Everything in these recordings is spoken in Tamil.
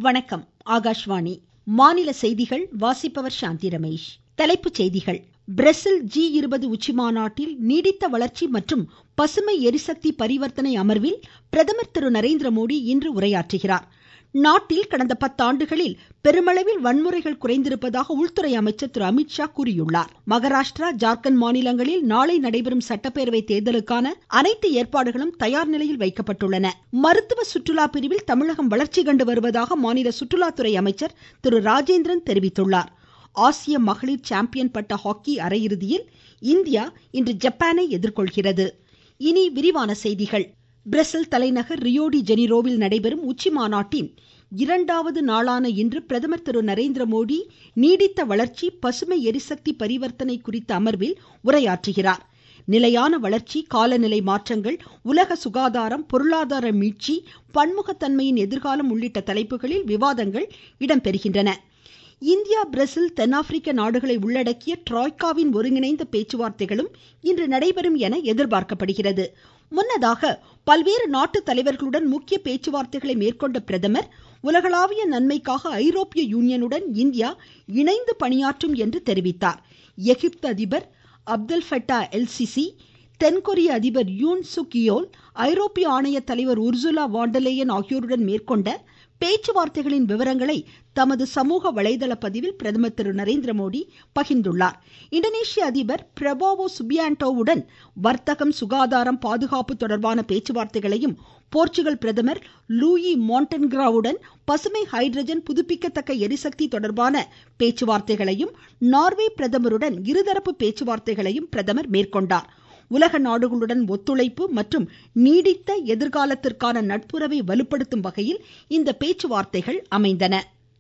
வணக்கம் ஆகாஷ்வாணி மாநில செய்திகள் வாசிப்பவர் சாந்தி ரமேஷ் தலைப்புச் செய்திகள் பிரேசில் ஜி இருபது உச்சிமாநாட்டில் நீடித்த வளர்ச்சி மற்றும் பசுமை எரிசக்தி பரிவர்த்தனை அமர்வில் பிரதமர் திரு நரேந்திரமோடி இன்று உரையாற்றுகிறார் நாட்டில் கடந்த பத்தாண்டுகளில் பெருமளவில் வன்முறைகள் குறைந்திருப்பதாக உள்துறை அமைச்சர் திரு அமித்ஷா கூறியுள்ளார் மகாராஷ்டிரா ஜார்க்கண்ட் மாநிலங்களில் நாளை நடைபெறும் சட்டப்பேரவை தேர்தலுக்கான அனைத்து ஏற்பாடுகளும் தயார் நிலையில் வைக்கப்பட்டுள்ளன மருத்துவ சுற்றுலா பிரிவில் தமிழகம் வளர்ச்சி கண்டு வருவதாக மாநில சுற்றுலாத்துறை அமைச்சர் திரு ராஜேந்திரன் தெரிவித்துள்ளார் ஆசிய மகளிர் சாம்பியன் பட்ட ஹாக்கி அரையிறுதியில் இந்தியா இன்று ஜப்பானை எதிர்கொள்கிறது இனி விரிவான செய்திகள் பிரேசில் தலைநகர் ரியோடி ஜெனிரோவில் நடைபெறும் உச்சிமாநாட்டின் இரண்டாவது நாளான இன்று பிரதமர் திரு நரேந்திரமோடி நீடித்த வளர்ச்சி பசுமை எரிசக்தி பரிவர்த்தனை குறித்த அமர்வில் உரையாற்றுகிறார் நிலையான வளர்ச்சி காலநிலை மாற்றங்கள் உலக சுகாதாரம் பொருளாதார மீட்சி பன்முகத்தன்மையின் எதிர்காலம் உள்ளிட்ட தலைப்புகளில் விவாதங்கள் இடம்பெறுகின்றன இந்தியா பிரேசில் தென்னாப்பிரிக்க நாடுகளை உள்ளடக்கிய ட்ராய்காவின் ஒருங்கிணைந்த பேச்சுவார்த்தைகளும் இன்று நடைபெறும் என எதிர்பார்க்கப்படுகிறது முன்னதாக பல்வேறு நாட்டு தலைவர்களுடன் முக்கிய பேச்சுவார்த்தைகளை மேற்கொண்ட பிரதமர் உலகளாவிய நன்மைக்காக ஐரோப்பிய யூனியனுடன் இந்தியா இணைந்து பணியாற்றும் என்று தெரிவித்தார் எகிப்து அதிபர் அப்தெல் ஃபட்டா எல் சிசி தென்கொரிய அதிபர் யூன் சுக் யோல் ஐரோப்பிய ஆணைய தலைவர் உர்சுலா வாண்டலேயன் ஆகியோருடன் மேற்கொண்ட பேச்சுவார்த்தைகளின் விவரங்களை தமது சமூக வலைதள பதிவில் பிரதமர் திரு நரேந்திரமோடி பகிர்ந்துள்ளார் இந்தோனேஷிய அதிபர் பிரபாவோ சுபியான்டோவுடன் வர்த்தகம் சுகாதாரம் பாதுகாப்பு தொடர்பான பேச்சுவார்த்தைகளையும் போர்ச்சுகல் பிரதமர் லூயி மாண்டன்கிராவுடன் பசுமை ஹைட்ரஜன் புதுப்பிக்கத்தக்க எரிசக்தி தொடர்பான பேச்சுவார்த்தைகளையும் நார்வே பிரதமருடன் இருதரப்பு பேச்சுவார்த்தைகளையும் பிரதமர் மேற்கொண்டார் உலக நாடுகளுடன் ஒத்துழைப்பு மற்றும் நீடித்த எதிர்காலத்திற்கான நட்புறவை வலுப்படுத்தும் வகையில் இந்த பேச்சுவார்த்தைகள் அமைந்தன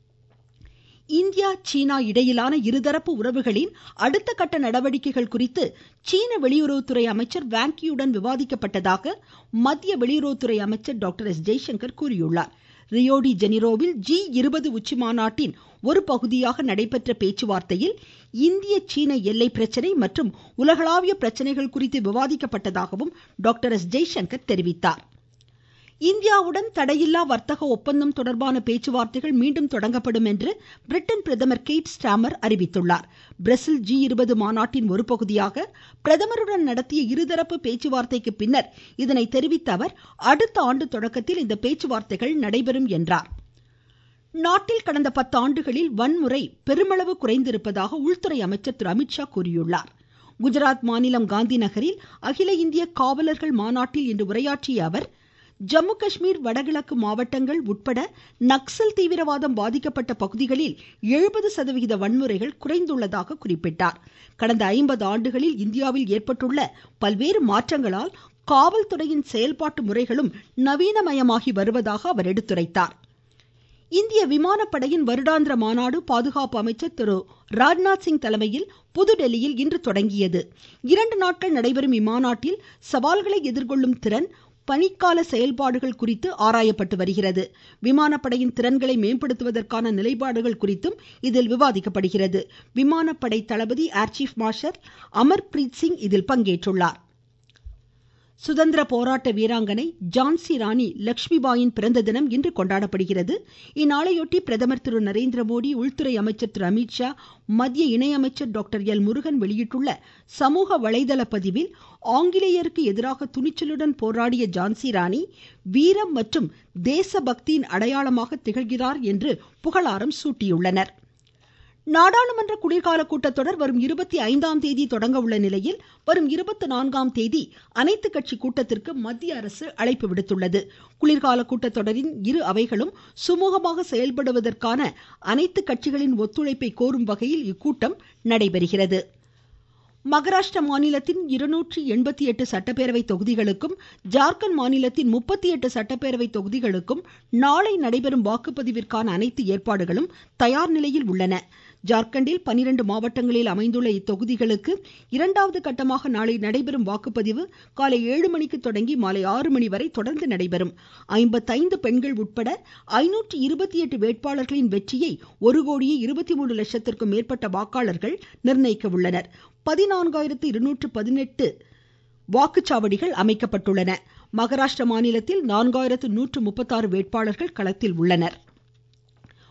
இந்தியா சீனா இடையிலான இருதரப்பு உறவுகளின் அடுத்த கட்ட நடவடிக்கைகள் குறித்து சீன வெளியுறவுத்துறை அமைச்சர் வாங்கியுடன் விவாதிக்கப்பட்டதாக மத்திய வெளியுறவுத்துறை அமைச்சர் டாக்டர் எஸ் ஜெய்சங்கர் கூறியுள்ளார் ரியோடி ஜெனிரோவில் ஜி இருபது உச்சிமாநாட்டின் ஒரு பகுதியாக நடைபெற்ற பேச்சுவார்த்தையில் இந்திய சீன எல்லை பிரச்சினை மற்றும் உலகளாவிய பிரச்சினைகள் குறித்து விவாதிக்கப்பட்டதாகவும் டாக்டர் எஸ் ஜெய்சங்கர் தெரிவித்தார் இந்தியாவுடன் தடையில்லா வர்த்தக ஒப்பந்தம் தொடர்பான பேச்சுவார்த்தைகள் மீண்டும் தொடங்கப்படும் என்று பிரிட்டன் பிரதமர் கெய்ட் ஸ்டாமர் அறிவித்துள்ளார் பிரேசில் ஜி இருபது மாநாட்டின் ஒரு பகுதியாக பிரதமருடன் நடத்திய இருதரப்பு பேச்சுவார்த்தைக்கு பின்னர் இதனை தெரிவித்த அவர் அடுத்த ஆண்டு தொடக்கத்தில் இந்த பேச்சுவார்த்தைகள் நடைபெறும் என்றார் நாட்டில் கடந்த பத்தாண்டுகளில் வன்முறை பெருமளவு குறைந்திருப்பதாக உள்துறை அமைச்சர் திரு அமித்ஷா கூறியுள்ளார் குஜராத் மாநிலம் காந்தி நகரில் அகில இந்திய காவலர்கள் மாநாட்டில் இன்று உரையாற்றிய அவர் ஜம்மு காஷ்மீர் வடகிழக்கு மாவட்டங்கள் உட்பட நக்சல் தீவிரவாதம் பாதிக்கப்பட்ட பகுதிகளில் எழுபது சதவிகித வன்முறைகள் குறைந்துள்ளதாக குறிப்பிட்டார் கடந்த ஐம்பது ஆண்டுகளில் இந்தியாவில் ஏற்பட்டுள்ள பல்வேறு மாற்றங்களால் காவல்துறையின் செயல்பாட்டு முறைகளும் நவீனமயமாகி வருவதாக அவர் எடுத்துரைத்தார் இந்திய விமானப்படையின் வருடாந்திர மாநாடு பாதுகாப்பு அமைச்சர் திரு ராஜ்நாத் சிங் தலைமையில் புதுடெல்லியில் இன்று தொடங்கியது இரண்டு நாட்கள் நடைபெறும் இம்மாநாட்டில் சவால்களை எதிர்கொள்ளும் திறன் பணிக்கால செயல்பாடுகள் குறித்து ஆராயப்பட்டு வருகிறது விமானப்படையின் திறன்களை மேம்படுத்துவதற்கான நிலைப்பாடுகள் குறித்தும் இதில் விவாதிக்கப்படுகிறது விமானப்படை தளபதி Air Chief Marshal Amarpreet Singh இதில் பங்கேற்றுள்ளார் சுதந்திர போராட்ட வீராங்கனை ஜான்சி ராணி லட்சுமிபாயின் பிறந்த தினம் இன்று கொண்டாடப்படுகிறது இந்நாளையொட்டி பிரதமர் திரு நரேந்திரமோடி உள்துறை அமைச்சர் திரு அமித்ஷா மத்திய இணையமைச்சர் டாக்டர் எல் முருகன் வெளியிட்டுள்ள சமூக வலைதள பதிவில் ஆங்கிலேயருக்கு எதிராக துணிச்சலுடன் போராடிய ஜான்சி ராணி வீரம் மற்றும் தேசபக்தியின் அடையாளமாக திகழ்கிறார் என்று புகழாரம் சூட்டியுள்ளனர் நாடாளுமன்ற குளிர்கால கூட்டத்தொடர் வரும் இருபத்தி ஐந்தாம் தேதி தொடங்க உள்ள நிலையில் வரும் இருபத்தி நான்காம் தேதி அனைத்து கட்சி கூட்டத்திற்கு மத்திய அரசு அழைப்பு விடுத்துள்ளது குளிர்கால கூட்டத்தொடரின் இரு அவைகளும் சுமூகமாக செயல்படுவதற்கான அனைத்து கட்சிகளின் ஒத்துழைப்பை கோரும் வகையில் இக்கூட்டம் நடைபெறுகிறது மகாராஷ்டிரா மாநிலத்தின் இருநூற்றி எண்பத்தி எட்டு சட்டப்பேரவை தொகுதிகளுக்கும் ஜார்க்கண்ட் மாநிலத்தின் முப்பத்தி எட்டு சட்டப்பேரவை தொகுதிகளுக்கும் நாளை நடைபெறும் வாக்குப்பதிவிற்கான அனைத்து ஏற்பாடுகளும் தயார் நிலையில் உள்ளன ஜார்க்கண்டில் பனிரெண்டு மாவட்டங்களில் அமைந்துள்ள இத்தொகுதிகளுக்கு இரண்டாவது கட்டமாக நாளை நடைபெறும் வாக்குப்பதிவு காலை ஏழு மணிக்கு தொடங்கி மாலை ஆறு மணி வரை தொடர்ந்து நடைபெறும் ஐம்பத்தைந்து பெண்கள் உட்பட ஐநூற்றி இருபத்தி எட்டு வேட்பாளர்களின் வெற்றியை ஒரு கோடியே இருபத்தி மூணு லட்சத்திற்கும் மேற்பட்ட வாக்காளர்கள் நிர்ணயிக்க உள்ளனர் பதினான்காயிரத்து இருநூற்று பதினெட்டு வாக்குச்சாவடிகள் அமைக்கப்பட்டுள்ளன மகாராஷ்டிர மாநிலத்தில் நான்காயிரத்து நூற்று முப்பத்தாறு வேட்பாளர்கள் களத்தில் உள்ளனர்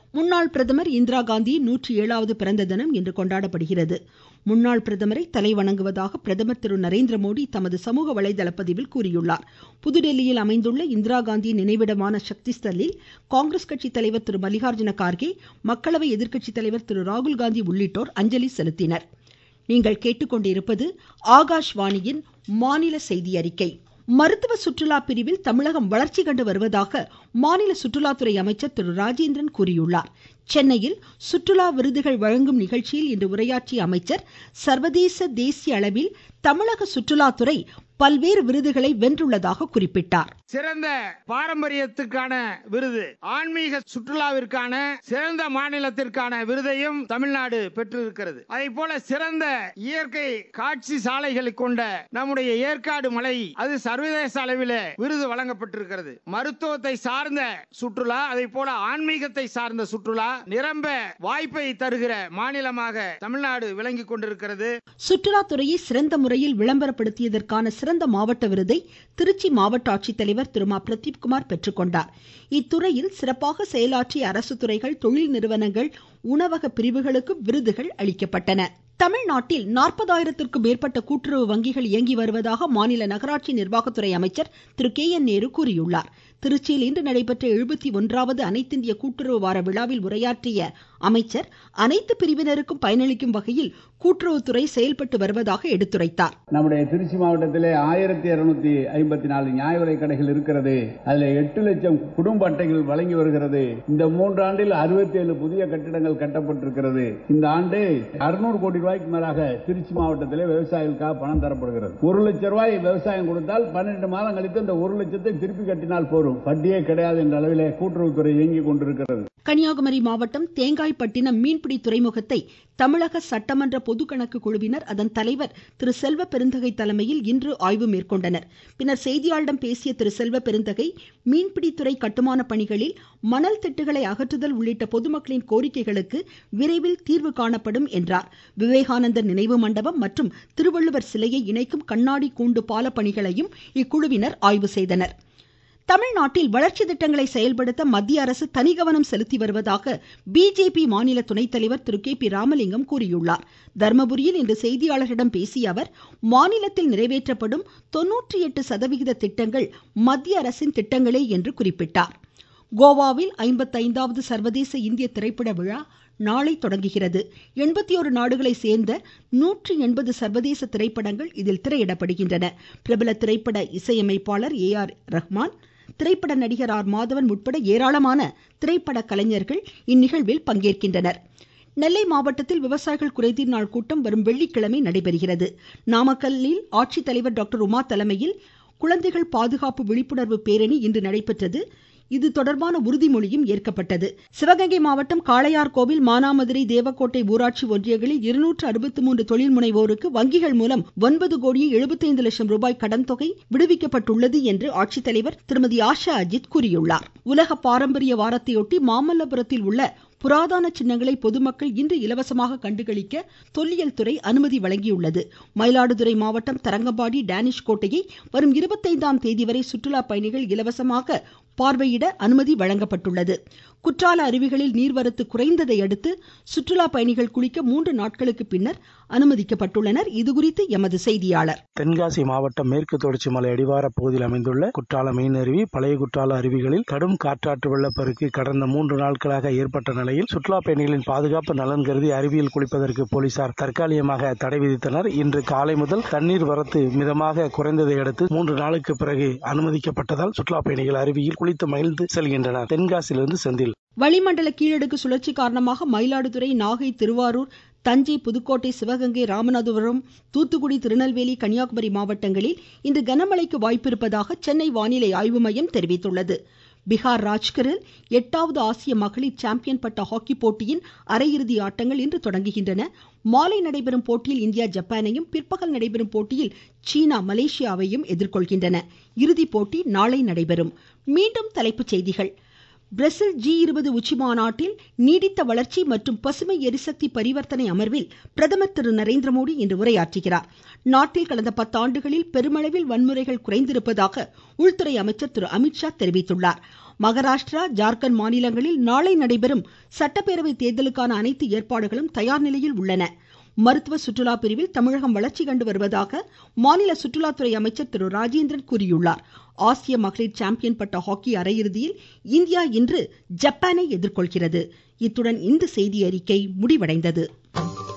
முன்னாள் பிரதமர் இந்திரா காந்தியின் நூற்றி ஏழாவது பிறந்த தினம் இன்று கொண்டாடப்படுகிறது முன்னாள் பிரதமரை தலைவணங்குவதாக பிரதமர் திரு நரேந்திர மோடி தமது சமூக வலைதள பதிவில் கூறியுள்ளார் புதுடெல்லியில் அமைந்துள்ள இந்திரா காந்தியின் நினைவிடமான சக்தி ஸ்தல்லில் காங்கிரஸ் கட்சி தலைவர் திரு மல்லிகார்ஜுன கார்கே மக்களவை எதிர்க்கட்சி தலைவர் திரு ராகுல் காந்தி உள்ளிட்டோர் அஞ்சலி செலுத்தினர் நீங்கள் கேட்டுக்கொண்டிருப்பது ஆகாஷ்வாணியின் மாநில செய்தி அறிக்கை மருத்துவ சுற்றுலா பிரிவில் தமிழகம் வளர்ச்சி கண்டு வருவதாக மாநில சுற்றுலாத்துறை அமைச்சர் திரு ராஜேந்திரன் கூறியுள்ளார் சென்னையில் சுற்றுலா விருதுகள் வழங்கும் நிகழ்ச்சியில் இன்று உரையாற்றிய அமைச்சர் சர்வதேச தேசிய அளவில் தமிழக சுற்றுலாத்துறை பல்வேறு விருதுகளை வென்றுள்ளதாக குறிப்பிட்டார் சிறந்த பாரம்பரியத்துக்கான விருது ஆன்மீக சுற்றுலாவிற்கான சிறந்த மாநிலத்திற்கான விருதையும் தமிழ்நாடு பெற்றிருக்கிறது அதை போல சிறந்த இயற்கை காட்சி சாலைகளை கொண்ட நம்முடைய ஏற்காடு மலை அது சர்வதேச அளவில் விருது வழங்கப்பட்டிருக்கிறது மருத்துவத்தை சார்ந்த சுற்றுலா அதை போல ஆன்மீகத்தை சார்ந்த சுற்றுலா நிரம்ப வாய்ப்பை தருகிற மாநிலமாக தமிழ்நாடு விளங்கி கொண்டிருக்கிறது சுற்றுலாத்துறையை சிறந்த முறையில் விளம்பரப்படுத்தியதற்கான சிறந்த மாவட்ட விருதை திருச்சி மாவட்ட ஆட்சித்தலைவர் திரு மா பிரதீப் குமார் பெற்றுக்கொண்டார் இத்துறையில் சிறப்பாக செயலாற்றிய அரசு துறைகள் தொழில் நிறுவனங்கள் உணவக பிரிவுகளுக்கு விருதுகள் அளிக்கப்பட்டன தமிழ்நாட்டில் நாற்பதாயிரத்திற்கும் மேற்பட்ட கூட்டுறவு வங்கிகள் இயங்கி வருவதாக மாநில நகராட்சி நிர்வாகத்துறை அமைச்சர் திரு கே என் நேரு கூறியுள்ளார் திருச்சியில் இன்று நடைபெற்ற எழுபத்தி ஒன்றாவது அனைத்திந்திய கூட்டுறவு வார விழாவில் உரையாற்றிய அமைச்சர் அனைத்து பிரிவினருக்கும் பயனளிக்கும் வகையில் கூட்டுறவுத்துறை செயல்பட்டு வருவதாக எடுத்துரைத்தார் நம்முடைய திருச்சி மாவட்டத்திலே ஆயிரத்தி இருநூத்தி ஐம்பத்தி நாலு நியாய விலை கடைகள் இருக்கிறது அதுல எட்டு லட்சம் குடும்ப அட்டைகள் வழங்கி வருகிறது இந்த மூன்று ஆண்டில் அறுபத்தி ஏழு புதிய கட்டிடங்கள் கட்டப்பட்டிருக்கிறது இந்த ஆண்டு அறுநூறு கோடி ரூபாய்க்கு மேலாக திருச்சி மாவட்டத்திலே விவசாயிகளுக்காக பணம் தரப்படுகிறது ஒரு லட்சம் ரூபாய் விவசாயம் கொடுத்தால் பன்னெண்டு மாதம் கழித்து இந்த ஒரு லட்சத்தை திருப்பி கட்டினால் போரும் வட்டியே கிடையாது என்ற அளவிலே கூட்டுறவுத்துறை இயங்கிக் கொண்டிருக்கிறது கன்னியாகுமரி மாவட்டம் தேங்காய்பட்டினம் மீன்பிடி துறைமுகத்தை தமிழக சட்டமன்ற பொதுக்கணக்கு குழுவினர் அதன் தலைவர் திரு செல்வ பெருந்தகை தலைமையில் இன்று ஆய்வு மேற்கொண்டனர் பின்னர் செய்தியாளரிடம் பேசிய திரு செல்வ பெருந்தகை மீன்பிடித்துறை கட்டுமான பணிகளில் மணல் திட்டுகளை அகற்றுதல் உள்ளிட்ட பொதுமக்களின் கோரிக்கைகளுக்கு விரைவில் தீர்வு காணப்படும் என்றார் விவேகானந்தர் நினைவு மண்டபம் மற்றும் திருவள்ளுவர் சிலையை இணைக்கும் கண்ணாடி கூண்டு பால பணிகளையும் இக்குழுவினர் ஆய்வு செய்தனர் தமிழ்நாட்டில் வளர்ச்சி திட்டங்களை செயல்படுத்த மத்திய அரசு தனி கவனம் செலுத்தி வருவதாக பிஜேபி மாநில துணைத் தலைவர் திரு கே பி ராமலிங்கம் கூறியுள்ளார் தர்மபுரியில் இன்று செய்தியாளர்களிடம் பேசிய அவர் மாநிலத்தில் நிறைவேற்றப்படும் தொன்னூற்றி எட்டு சதவிகித திட்டங்கள் மத்திய அரசின் திட்டங்களே என்று குறிப்பிட்டார் கோவாவில் ஐம்பத்தைந்தாவது சர்வதேச இந்திய திரைப்பட விழா நாளை தொடங்குகிறது எண்பத்தி ஒரு நாடுகளை சேர்ந்த நூற்றி எண்பது சர்வதேச திரைப்படங்கள் இதில் திரையிடப்படுகின்றன பிரபல திரைப்பட இசையமைப்பாளர் ஏ ஆர் ரஹ்மான் திரைப்பட நடிகர் ஆர் மாதவன் உட்பட ஏராளமான திரைப்பட கலைஞர்கள் இந்நிகழ்வில் பங்கேற்கின்றனர் நெல்லை மாவட்டத்தில் விவசாயிகள் குறைதீர் நாள் கூட்டம் வரும் வெள்ளிக்கிழமை நடைபெறுகிறது நாமக்கல்லில் ஆட்சித்தலைவர் டாக்டர் உமா தலைமையில் குழந்தைகள் பாதுகாப்பு விழிப்புணர்வு பேரணி இன்று நடைபெற்றது இது தொடர்பான உறுதிமொழியும் ஏற்கப்பட்டது சிவகங்கை மாவட்டம் காளையார்கோவில் மானாமதுரை தேவக்கோட்டை ஊராட்சி ஒன்றியங்களில் இருநூற்று அறுபத்தி மூன்று தொழில் முனைவோருக்கு வங்கிகள் மூலம் ஒன்பது கோடியே எழுபத்தைந்து லட்சம் ரூபாய் கடன் தொகை விடுவிக்கப்பட்டுள்ளது என்று ஆட்சித்தலைவர் திருமதி ஆஷா அஜித் கூறியுள்ளார் உலக பாரம்பரிய வாரத்தையொட்டி மாமல்லபுரத்தில் உள்ள புராதன சின்னங்களை பொதுமக்கள் இன்று இலவசமாக கண்டுகளிக்க தொல்லியல் துறை அனுமதி வழங்கியுள்ளது மயிலாடுதுறை மாவட்டம் தரங்கம்பாடி டேனிஷ் கோட்டையை வரும் இருபத்தைந்தாம் தேதி வரை சுற்றுலா பயணிகள் இலவசமாக பார்வையிட அனுமதி வழங்கப்பட்டுள்ளது குற்றால அருவிகளில் நீர்வரத்து குறைந்ததை அடுத்து சுற்றுலா பயணிகள் குளிக்க மூன்று நாட்களுக்கு பின்னர் அனுமதிக்கப்பட்டுள்ளனர் இதுகுறித்து எமது செய்தியாளர் தென்காசி மாவட்டம் மேற்கு தொடர்ச்சி மலை அடிவார பகுதியில் அமைந்துள்ள குற்றால மீன் அருவி பழைய குற்றால அருவிகளில் கடும் காற்றாற்று வெள்ளப்பெருக்கு கடந்த மூன்று நாட்களாக ஏற்பட்ட நிலையில் சுற்றுலா பயணிகளின் பாதுகாப்பு நலன் கருதி அருவியில் குளிப்பதற்கு போலீசார் தற்காலிகமாக தடை விதித்தனர் இன்று காலை முதல் தண்ணீர் வரத்து மிதமாக குறைந்ததை அடுத்து மூன்று நாளுக்கு பிறகு அனுமதிக்கப்பட்டதால் சுற்றுலா பயணிகள் அருவியில் குளித்து மகிழ்ந்து செல்கின்றனர் தென்காசியிலிருந்து செந்தில் வளிமண்டல கீழடுக்கு சுழற்சி காரணமாக மயிலாடுதுறை நாகை திருவாரூர் தஞ்சை புதுக்கோட்டை சிவகங்கை ராமநாதபுரம் தூத்துக்குடி திருநெல்வேலி கன்னியாகுமரி மாவட்டங்களில் இன்று கனமழைக்கு வாய்ப்பிருப்பதாக சென்னை வானிலை ஆய்வு மையம் தெரிவித்துள்ளது பீகார் ராஜ்கரில் எட்டாவது ஆசிய மகளிர் சாம்பியன் பட்ட ஹாக்கி போட்டியின் அரையிறுதி ஆட்டங்கள் இன்று தொடங்குகின்றன மாலை நடைபெறும் போட்டியில் இந்தியா ஜப்பானையும் பிற்பகல் நடைபெறும் போட்டியில் சீனா மலேசியாவையும் எதிர்கொள்கின்றன இறுதிப் போட்டி நாளை நடைபெறும் மீண்டும் தலைப்புச் செய்திகள் பிரேசில் ஜி இருபது உச்சி மாநாட்டில் நீடித்த வளர்ச்சி மற்றும் பசுமை எரிசக்தி பரிவர்த்தனை அமர்வில் பிரதமர் திரு நரேந்திர மோடி இன்று உரையாற்றுகிறார் நாட்டில் கடந்த பத்தாண்டுகளில் பெருமளவில் வன்முறைகள் குறைந்திருப்பதாக உள்துறை அமைச்சர் திரு அமித்ஷா தெரிவித்துள்ளார் மகாராஷ்டிரா ஜார்க்கண்ட் மாநிலங்களில் நாளை நடைபெறும் சட்டப்பேரவை தேர்தலுக்கான அனைத்து ஏற்பாடுகளும் தயார் நிலையில் உள்ளன மருத்துவ சுற்றுலா பிரிவில் தமிழகம் வளர்ச்சி கண்டு வருவதாக மாநில சுற்றுலாத்துறை அமைச்சர் திரு ராஜேந்திரன் கூறியுள்ளார் ஆசிய மகளிர் சாம்பியன் பட்ட ஹாக்கி அரையிறுதியில் இந்தியா இன்று ஜப்பானை எதிர்கொள்கிறது இத்துடன் இந்த செய்தியறிக்கை முடிவடைந்தது